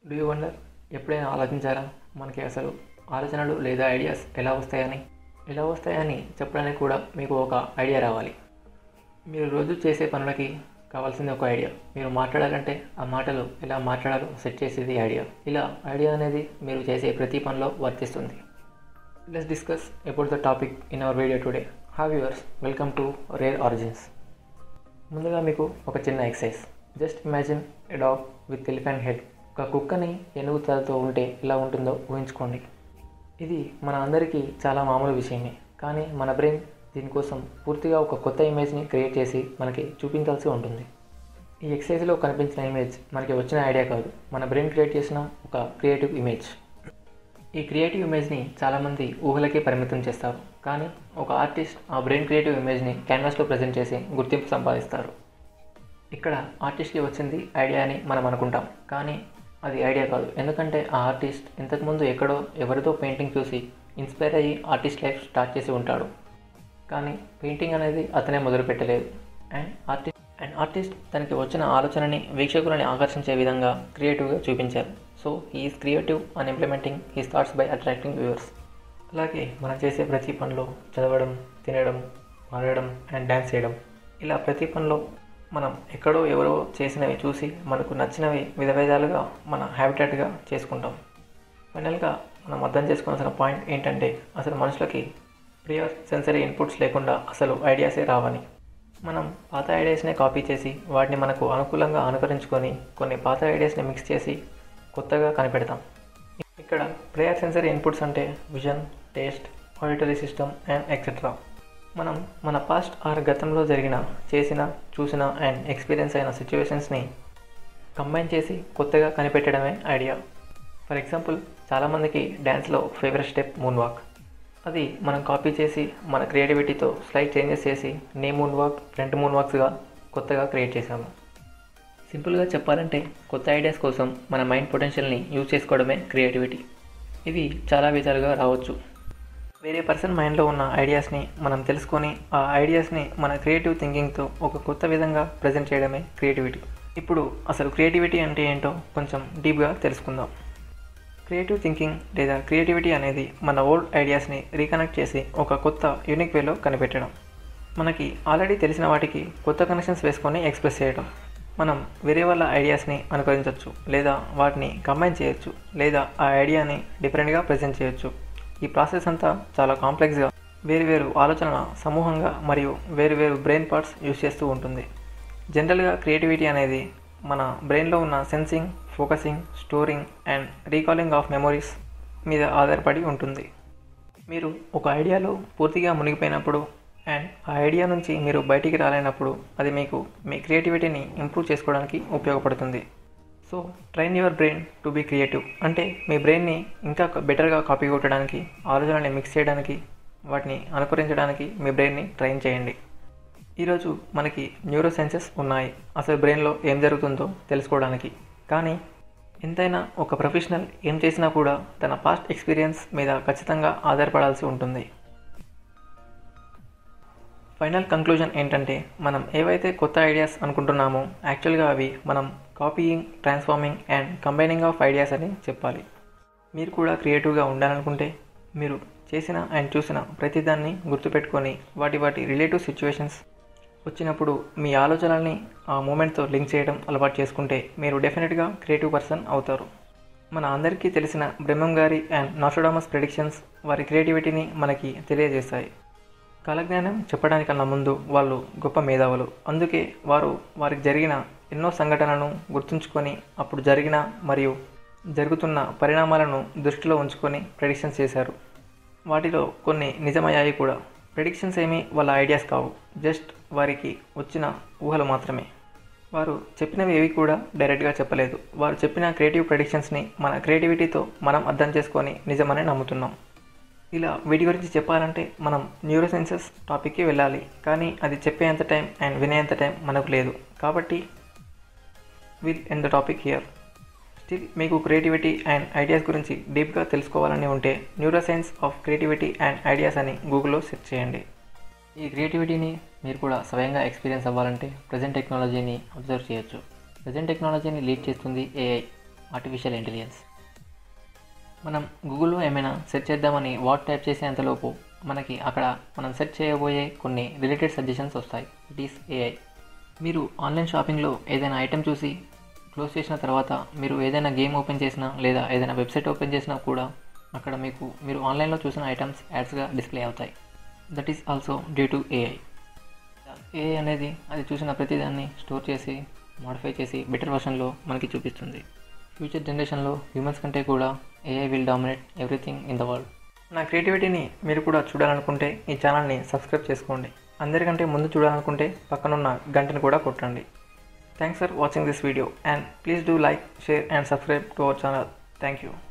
do you wonder ఎప్పుడైనా ఆలోచించారా మనకి అసలు ఆలోచనలు లేదా ఐడియాస్ ఎలా వస్తాయని ఎలా వస్తాయని చెప్పడానికి కూడా మీకు ఒక ఐడియా రావాలి మీరు రోజు చేసే పనులకి కావాల్సింది ఒక ఐడియా మీరు మాట్లాడాలంటే ఆ మాటలు ఎలా మాట్లాడాలో సెట్ చేసేది ఐడియా ఇలా ఐడియా అనేది మీరు చేసే ప్రతి పనిలో వర్తిస్తుంది let's discuss about the topic in our video today have yours welcome to rare origins ముందుగా మీకు ఒక చిన్న exercise just imagine a dog with elephant head ఒక కుక్కని ఏనుగు తలతో ఉంటే ఎలా ఉంటుందో ఊహించుకోండి ఇది మన అందరికీ చాలా మామూలు విషయమే కానీ మన బ్రెయిన్ దీనికోసం పూర్తిగా ఒక కొత్త ఇమేజ్ని క్రియేట్ చేసి మనకి చూపించాల్సి ఉంటుంది ఈ ఎక్సర్సైజ్లో కనిపించిన ఇమేజ్ మనకి వచ్చిన ఐడియా కాదు మన బ్రెయిన్ క్రియేట్ చేసిన ఒక క్రియేటివ్ ఇమేజ్ ఈ క్రియేటివ్ ఇమేజ్ని చాలామంది ఊహలకే పరిమితం చేస్తారు కానీ ఒక ఆర్టిస్ట్ ఆ బ్రెయిన్ క్రియేటివ్ ఇమేజ్ని క్యాన్వాస్లో ప్రజెంట్ చేసి గుర్తింపు సంపాదిస్తారు ఇక్కడ ఆర్టిస్ట్కి వచ్చింది ఐడియా అని మనం అనుకుంటాం కానీ అది ఐడియా కాదు ఎందుకంటే ఆ ఆర్టిస్ట్ ఇంతకుముందు ఎక్కడో ఎవరితో పెయింటింగ్ చూసి ఇన్స్పైర్ అయ్యి ఆర్టిస్ట్ లైఫ్ స్టార్ట్ చేసి ఉంటాడు కానీ పెయింటింగ్ అనేది అతనే మొదలు పెట్టలేదు అండ్ ఆర్టిస్ట్ అండ్ ఆర్టిస్ట్ తనకి వచ్చిన ఆలోచనని వీక్షకులని ఆకర్షించే విధంగా క్రియేటివ్గా చూపించారు so is creative and implementing he starts by attracting viewers అలాగే మనం చేసే ప్రతి పనిలో చదవడం తినడం మారడం అండ్ డ్యాన్స్ చేయడం ఇలా ప్రతి పనిలో మనం ఎక్కడో ఎవరో చేసినవి చూసి మనకు నచ్చినవి విధ విధాలుగా మన హ్యాబిటేట్గా చేసుకుంటాం ఫైనల్గా మనం అర్థం చేసుకోవాల్సిన పాయింట్ ఏంటంటే అసలు మనుషులకి ప్రియర్ సెన్సరీ ఇన్పుట్స్ లేకుండా అసలు ఐడియాసే రావని మనం పాత ఐడియాస్నే కాపీ చేసి వాటిని మనకు అనుకూలంగా అనుకరించుకొని కొన్ని పాత ఐడియాస్ని మిక్స్ చేసి కొత్తగా కనిపెడతాం ఇక్కడ ప్రేయర్ సెన్సరీ ఇన్పుట్స్ అంటే vision taste auditory system and etcetera మనం మన పాస్ట్ ఆర్ గతంలో జరిగిన చేసిన చూసిన అండ్ ఎక్స్పీరియన్స్ అయిన సిచ్యువేషన్స్ని కంబైన్ చేసి కొత్తగా కనిపెట్టడమే ఐడియా ఫర్ ఎగ్జాంపుల్ చాలామందికి డ్యాన్స్లో ఫేవరెట్ స్టెప్ మూన్ వాక్ అది మనం కాపీ చేసి మన క్రియేటివిటీతో స్లైడ్ చేంజెస్ చేసి నే మూన్ వాక్ ఫ్రంట్ మూన్ వాక్స్గా కొత్తగా క్రియేట్ చేసాము సింపుల్గా చెప్పాలంటే కొత్త ఐడియాస్ కోసం మన మైండ్ పొటెన్షియల్ని యూజ్ చేసుకోవడమే క్రియేటివిటీ ఇది చాలా విధాలుగా రావచ్చు వేరే పర్సన్ మైండ్లో ఉన్న ఐడియాస్ని మనం తెలుసుకొని ఆ ఐడియాస్ని మన క్రియేటివ్ థింకింగ్తో ఒక కొత్త విధంగా ప్రజెంట్ చేయడమే క్రియేటివిటీ ఇప్పుడు అసలు క్రియేటివిటీ అంటే ఏంటో కొంచెం డీప్గా తెలుసుకుందాం క్రియేటివ్ థింకింగ్ లేదా క్రియేటివిటీ అనేది మన ఓల్డ్ ఐడియాస్ని రీకనెక్ట్ చేసి ఒక కొత్త యూనిక్ వేలో కనిపెట్టడం మనకి ఆల్రెడీ తెలిసిన వాటికి కొత్త కనెక్షన్స్ వేసుకొని ఎక్స్ప్రెస్ చేయడం మనం వేరే వాళ్ళ ఐడియాస్ని అనుకరించవచ్చు లేదా వాటిని కంబైన్ చేయొచ్చు లేదా ఆ ఐడియాని డిఫరెంట్గా ప్రజెంట్ చేయొచ్చు ఈ ప్రాసెస్ అంతా చాలా కాంప్లెక్స్గా వేరువేరు ఆలోచనల సమూహంగా మరియు వేరువేరు బ్రెయిన్ పార్ట్స్ యూజ్ చేస్తూ ఉంటుంది జనరల్గా క్రియేటివిటీ అనేది మన బ్రెయిన్లో ఉన్న sensing focusing storing and recalling of memories మీద ఆధారపడి ఉంటుంది మీరు ఒక ఐడియాలో పూర్తిగా మునిగిపోయినప్పుడు అండ్ ఆ ఐడియా నుంచి మీరు బయటికి రాలేనప్పుడు అది మీకు మీ క్రియేటివిటీని ఇంప్రూవ్ చేసుకోవడానికి ఉపయోగపడుతుంది so train your brain to be creative అంటే మీ బ్రెయిన్ని ఇంకా బెటర్గా కాపీ కొట్టడానికి ఆలోచనల్ని మిక్స్ చేయడానికి వాటిని అనుకరించడానికి మీ బ్రెయిన్ని ట్రైన్ చేయండి ఈరోజు మనకి న్యూరో సైన్సెస్ ఉన్నాయి అసలు బ్రెయిన్లో ఏం జరుగుతుందో తెలుసుకోవడానికి కానీ ఎంతైనా ఒక ప్రొఫెషనల్ ఏం చేసినా కూడా తన పాస్ట్ ఎక్స్పీరియన్స్ మీద ఖచ్చితంగా ఆధారపడాల్సి ఉంటుంది ఫైనల్ కంక్లూజన్ ఏంటంటే మనం ఏవైతే కొత్త ఐడియాస్ అనుకుంటున్నామో యాక్చువల్గా అవి మనం copying transforming and combining of ideas అని చెప్పాలి మీరు కూడా క్రియేటివ్గా ఉండాలనుకుంటే మీరు చేసిన అండ్ చూసిన ప్రతిదాన్ని గుర్తుపెట్టుకొని వాటి వాటి రిలేటివ్ సిచ్యువేషన్స్ వచ్చినప్పుడు మీ ఆలోచనల్ని ఆ మూమెంట్తో లింక్ చేయడం అలవాటు చేసుకుంటే మీరు డెఫినెట్గా క్రియేటివ్ పర్సన్ అవుతారు మన అందరికీ తెలిసిన బ్రహ్మం గారి అండ్ నాస్టోడామస్ ప్రెడిక్షన్స్ వారి క్రియేటివిటీని మనకి తెలియజేస్తాయి కాలజ్ఞానం చెప్పడానికన్నా ముందు వాళ్ళు గొప్ప మేధావులు అందుకే వారు వారికి జరిగిన ఎన్నో సంఘటనలను గుర్తుంచుకొని అప్పుడు జరిగిన మరియు జరుగుతున్న పరిణామాలను దృష్టిలో ఉంచుకొని ప్రెడిక్షన్స్ చేశారు వాటిలో కొన్ని నిజమయ్యాయి కూడా ప్రెడిక్షన్స్ ఏమీ వాళ్ళ ఐడియాస్ కావు జస్ట్ వారికి వచ్చిన ఊహలు మాత్రమే వారు చెప్పినవి ఏవి కూడా డైరెక్ట్గా చెప్పలేదు వారు చెప్పిన క్రియేటివ్ ప్రెడిక్షన్స్ని మన క్రియేటివిటీతో మనం అర్థం చేసుకొని నిజమని నమ్ముతున్నాం ఇలా వీటి గురించి చెప్పాలంటే మనం న్యూరోసెన్సెస్ టాపిక్కి వెళ్ళాలి కానీ అది చెప్పేంత టైం అండ్ వినేంత టైం మనకు లేదు కాబట్టి will end the topic here still మీకు క్రియేటివిటీ అండ్ ఐడియాస్ గురించి డీప్గా తెలుసుకోవాలని ఉంటే neuroscience of creativity and ideas అని గూగుల్లో సెర్చ్ చేయండి ఈ క్రియేటివిటీని మీరు కూడా స్వయంగా ఎక్స్పీరియన్స్ అవ్వాలంటే ప్రజెంట్ టెక్నాలజీని అబ్జర్వ్ చేయొచ్చు ప్రజెంట్ టెక్నాలజీని లీడ్ చేస్తుంది ఏఐ ఆర్టిఫిషియల్ ఇంటెలిజెన్స్ మనం గూగుల్లో ఏమైనా సెర్చ్ చేద్దామని వాట్ టైప్ చేసేంతలోపు మనకి అక్కడ మనం సెర్చ్ చేయబోయే కొన్ని రిలేటెడ్ సజెషన్స్ వస్తాయి ఇట్ ఈస్ ఏఐ మీరు ఆన్లైన్ షాపింగ్లో ఏదైనా ఐటెం చూసి క్లోజ్ చేసిన తర్వాత మీరు ఏదైనా గేమ్ ఓపెన్ చేసినా లేదా ఏదైనా వెబ్సైట్ ఓపెన్ చేసినా కూడా అక్కడ మీకు మీరు ఆన్లైన్లో చూసిన ఐటమ్స్ యాడ్స్గా డిస్ప్లే అవుతాయి that is also due to AI AI అనేది అది చూసిన ప్రతిదాన్ని స్టోర్ చేసి మాడిఫై చేసి బెటర్ వర్షన్లో మనకి చూపిస్తుంది ఫ్యూచర్ జనరేషన్లో హ్యూమన్స్ కంటే కూడా AI will dominate everything in the world నా క్రియేటివిటీని మీరు కూడా చూడాలనుకుంటే ఈ ఛానల్ని సబ్స్క్రైబ్ చేసుకోండి అందరికంటే ముందు చూడాలనుకుంటే పక్కనున్న గంటను కూడా కొట్టండి thanks for watching this video and please do like share and subscribe to our channel thank you